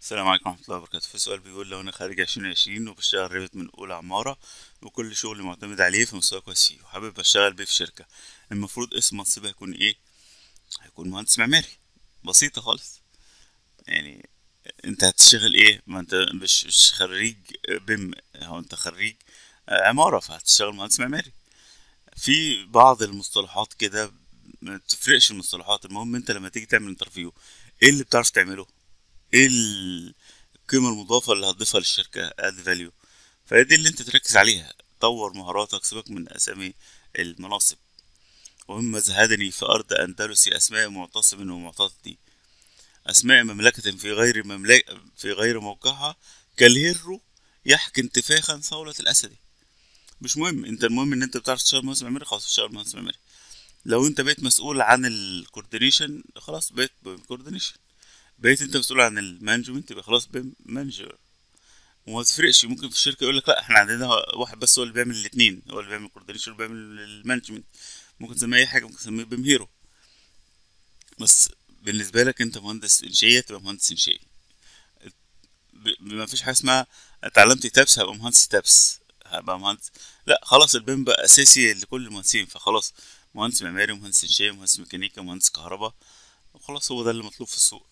السلام عليكم ورحمة الله وبركاته في سؤال بيقول لو أنا خارج عشرين عشرين وبشتغل ريفت من أولى عمارة وكل شغلي معتمد عليه في مستوى كويس فيه وحابب أشتغل بيه في شركة المفروض اسم منصبي هيكون إيه؟ هيكون مهندس معماري بسيطة خالص يعني أنت هتشتغل إيه؟ ما أنت مش مش خريج بيم هو أنت خريج عمارة فهتشتغل مهندس معماري في بعض المصطلحات كده ما تفرقش المصطلحات المهم أنت لما تيجي تعمل انترفيو إيه اللي بتعرف تعمله؟ ايه ال- القيمة المضافة اللي هتضيفها للشركة اد فاليو فهي دي اللي انت تركز عليها طور مهاراتك سيبك من اسامي المناصب ومما زهدني في ارض اندلسي اسماء معتصم ومعتضدي اسماء مملكة في غير مملكة في غير موقعها كالهرو يحكي انتفاخا صولة الاسد مش مهم انت المهم ان انت بتعرف تشتغل مهندس معماري خلاص تشتغل مهندس معماري لو انت بقيت مسؤول عن الكوردينيشن خلاص بقيت كوردينيشن بقيت انت مسؤول عن المانجمنت يبقى خلاص بيم مانجر وما تفرقش ممكن في الشركه يقول لك لا احنا عندنا واحد بس هو اللي بيعمل الاثنين هو اللي بيعمل الكوردينيشن وبيعمل المانجمنت ممكن تسميه اي حاجه ممكن تسميه بيم هيرو بس بالنسبه لك انت مهندس انشائيه تبقى مهندس انشائي ب- ما فيش حاجه اسمها اتعلمت تابس هبقى مهندس تابس هبقى مهندس لا خلاص البيم بقى اساسي لكل المهندسين فخلاص مهندس معماري مهندس انشائي مهندس ميكانيكا مهندس كهرباء وخلاص هو ده اللي مطلوب في السوق